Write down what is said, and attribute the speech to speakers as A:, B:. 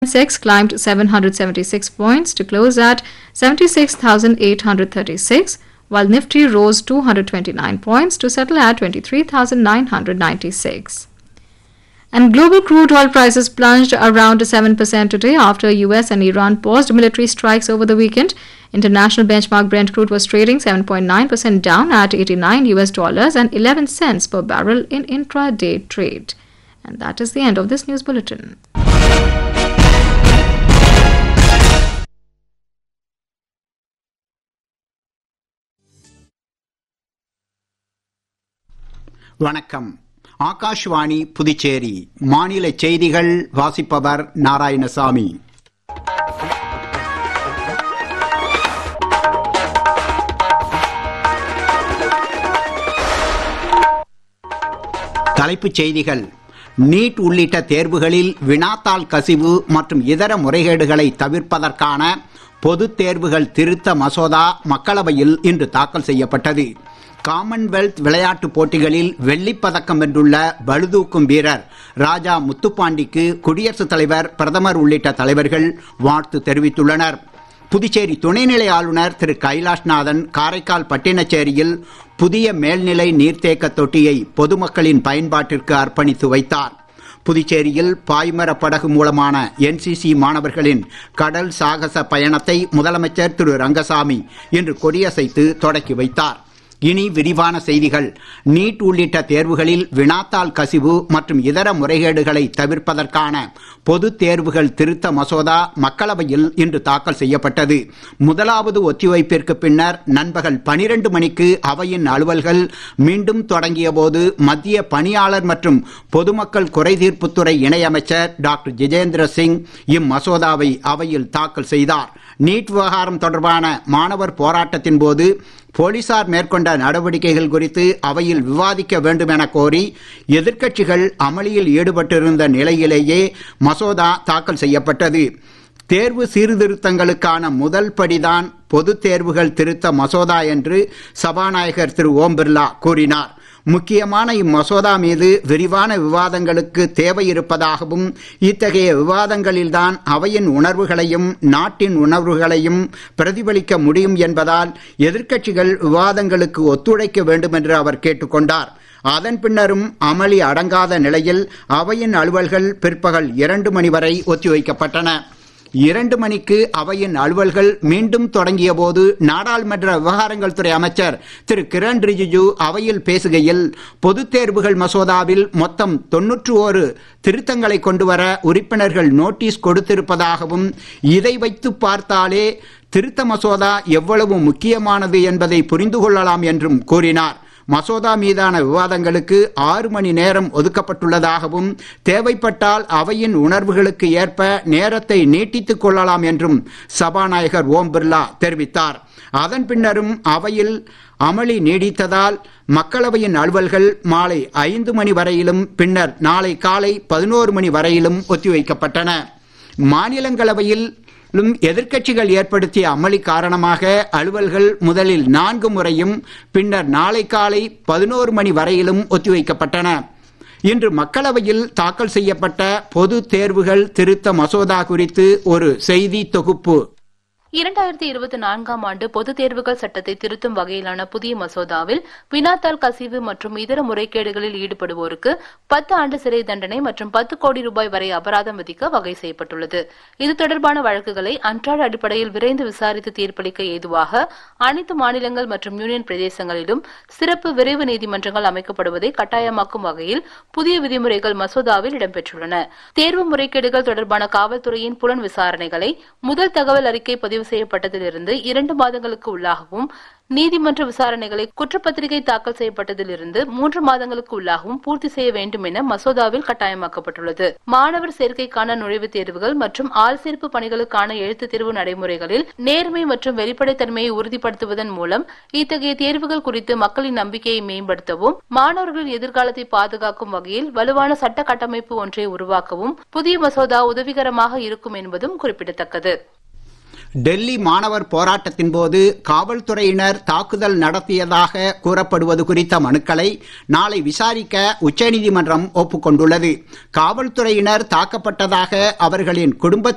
A: Sex climbed 776 points to close at 76,836, while Nifty rose 229 points to settle at 23,996. And global crude oil prices plunged around 7% today after US and Iran paused military strikes over the weekend. International benchmark Brent crude was trading 7.9% down at 89 US dollars and 11 cents per barrel in intraday trade. And that is the end of this news bulletin.
B: வணக்கம் ஆகாஷ்வாணி புதுச்சேரி மாநில செய்திகள் வாசிப்பவர் நாராயணசாமி தலைப்புச் செய்திகள் NEET உள்ளிட்ட தேர்வுகளில் வினாத்தாள் கசிவு மற்றும் இதர முறைகேடுகளை தவிர்ப்பதற்கான பொதுத் தேர்வுகள் திருத்த மசோதா மக்களவையில் இன்று தாக்கல் செய்யப்பட்டது காமன்வெல்த் விளையாட்டுப் போட்டிகளில் வெள்ளிப் பதக்கம் வென்றுள்ள பளுதூக்கும் வீரர் ராஜா முத்துப்பாண்டிக்கு குடியரசுத் தலைவர் பிரதமர் உள்ளிட்ட தலைவர்கள் வாழ்த்து தெரிவித்துள்ளனர் புதுச்சேரி துணைநிலை ஆளுநர் திரு கைலாஷ்நாதன் காரைக்கால் பட்டினச்சேரியில் புதிய மேல்நிலை நீர்த்தேக்க தொட்டியை பொதுமக்களின் பயன்பாட்டிற்கு அர்ப்பணித்து வைத்தார் புதுச்சேரியில் பாய்மர படகு மூலமான என்சிசி மாணவர்களின் கடல் சாகச பயணத்தை முதலமைச்சர் திரு ரங்கசாமி இன்று கொடியசைத்து தொடக்கி வைத்தார் இனி விரிவான செய்திகள் நீட் உள்ளிட்ட தேர்வுகளில் வினாத்தாள் கசிவு மற்றும் இதர முறைகேடுகளை தவிர்ப்பதற்கான பொது தேர்வுகள் திருத்த மசோதா மக்களவையில் இன்று தாக்கல் செய்யப்பட்டது முதலாவது ஒத்திவைப்பிற்கு பின்னர் நண்பகல் பனிரெண்டு மணிக்கு அவையின் அலுவல்கள் மீண்டும் தொடங்கிய போது மத்திய பணியாளர் மற்றும் பொதுமக்கள் குறைதீர்ப்புத்துறை இணையமைச்சர் டாக்டர் ஜிதேந்திர சிங் இம்மசோதாவை அவையில் தாக்கல் செய்தார் நீட் விவகாரம் தொடர்பான மாணவர் போராட்டத்தின் போது போலீசார் மேற்கொண்ட நடவடிக்கைகள் குறித்து அவையில் விவாதிக்க வேண்டும் என கோரி எதிர்க்கட்சிகள் அமளியில் ஈடுபட்டிருந்த நிலையிலேயே மசோதா தாக்கல் செய்யப்பட்டது தேர்வு சீர்திருத்தங்களுக்கான முதல் படிதான் பொது தேர்வுகள் திருத்த மசோதா என்று சபாநாயகர் திரு ஓம் பிர்லா கூறினார் முக்கியமான இம்மசோதா மீது விரிவான விவாதங்களுக்கு தேவை இருப்பதாகவும் இத்தகைய விவாதங்களில்தான் அவையின் உணர்வுகளையும் நாட்டின் உணர்வுகளையும் பிரதிபலிக்க முடியும் என்பதால் எதிர்க்கட்சிகள் விவாதங்களுக்கு ஒத்துழைக்க வேண்டும் என்று அவர் கேட்டுக்கொண்டார் அதன் பின்னரும் அமளி அடங்காத நிலையில் அவையின் அலுவல்கள் பிற்பகல் இரண்டு மணி வரை ஒத்திவைக்கப்பட்டன இரண்டு மணிக்கு அவையின் அலுவல்கள் மீண்டும் தொடங்கிய போது நாடாளுமன்ற விவகாரங்கள் துறை அமைச்சர் திரு கிரண் ரிஜிஜு அவையில் பேசுகையில் பொதுத் தேர்வுகள் மசோதாவில் மொத்தம் தொன்னூற்று ஓரு திருத்தங்களை கொண்டு வர உறுப்பினர்கள் நோட்டீஸ் கொடுத்திருப்பதாகவும் இதை வைத்து பார்த்தாலே திருத்த மசோதா எவ்வளவு முக்கியமானது என்பதை புரிந்து கொள்ளலாம் என்றும் கூறினார் மசோதா மீதான விவாதங்களுக்கு ஆறு மணி நேரம் ஒதுக்கப்பட்டுள்ளதாகவும் தேவைப்பட்டால் அவையின் உணர்வுகளுக்கு ஏற்ப நேரத்தை நீட்டித்துக் கொள்ளலாம் என்றும் சபாநாயகர் ஓம் பிர்லா தெரிவித்தார் அதன் பின்னரும் அவையில் அமளி நீடித்ததால் மக்களவையின் அலுவல்கள் மாலை ஐந்து மணி வரையிலும் பின்னர் நாளை காலை பதினோரு மணி வரையிலும் ஒத்திவைக்கப்பட்டன மாநிலங்களவையில் எதிர்க்கட்சிகள் ஏற்படுத்திய அமளி காரணமாக அலுவல்கள் முதலில் நான்கு முறையும் பின்னர் நாளை காலை பதினோரு மணி வரையிலும் ஒத்திவைக்கப்பட்டன இன்று மக்களவையில் தாக்கல் செய்யப்பட்ட பொது தேர்வுகள் திருத்த மசோதா குறித்து ஒரு செய்தி தொகுப்பு
C: இரண்டாயிரத்தி இருபத்தி நான்காம் ஆண்டு பொதுத் தேர்வுகள் சட்டத்தை திருத்தும் வகையிலான புதிய மசோதாவில் வினாத்தாள் கசிவு மற்றும் இதர முறைகேடுகளில் ஈடுபடுவோருக்கு பத்து ஆண்டு சிறை தண்டனை மற்றும் பத்து கோடி ரூபாய் வரை அபராதம் விதிக்க வகை செய்யப்பட்டுள்ளது இது தொடர்பான வழக்குகளை அன்றாட அடிப்படையில் விரைந்து விசாரித்து தீர்ப்பளிக்க ஏதுவாக அனைத்து மாநிலங்கள் மற்றும் யூனியன் பிரதேசங்களிலும் சிறப்பு விரைவு நீதிமன்றங்கள் அமைக்கப்படுவதை கட்டாயமாக்கும் வகையில் புதிய விதிமுறைகள் மசோதாவில் இடம்பெற்றுள்ளன தேர்வு முறைகேடுகள் தொடர்பான காவல்துறையின் புலன் விசாரணைகளை முதல் தகவல் அறிக்கை பதிவு பதிவு செய்யப்பட்டதிலிருந்து இரண்டு மாதங்களுக்கு உள்ளாகவும் நீதிமன்ற விசாரணைகளை குற்றப்பத்திரிகை தாக்கல் செய்யப்பட்டதிலிருந்து மூன்று மாதங்களுக்கு உள்ளாகவும் பூர்த்தி செய்ய வேண்டும் என மசோதாவில் கட்டாயமாக்கப்பட்டுள்ளது மாணவர் சேர்க்கைக்கான நுழைவுத் தேர்வுகள் மற்றும் ஆள் சேர்ப்பு பணிகளுக்கான எழுத்து தேர்வு நடைமுறைகளில் நேர்மை மற்றும் வெளிப்படைத்தன்மையை உறுதிப்படுத்துவதன் மூலம் இத்தகைய தேர்வுகள் குறித்து மக்களின் நம்பிக்கையை மேம்படுத்தவும் மாணவர்களின் எதிர்காலத்தை பாதுகாக்கும் வகையில் வலுவான சட்ட கட்டமைப்பு ஒன்றை உருவாக்கவும் புதிய மசோதா உதவிகரமாக இருக்கும் என்பதும் குறிப்பிடத்தக்கது
B: டெல்லி மாணவர் போராட்டத்தின் போது காவல்துறையினர் தாக்குதல் நடத்தியதாக கூறப்படுவது குறித்த மனுக்களை நாளை விசாரிக்க உச்சநீதிமன்றம் ஒப்புக்கொண்டுள்ளது காவல்துறையினர் தாக்கப்பட்டதாக அவர்களின் குடும்ப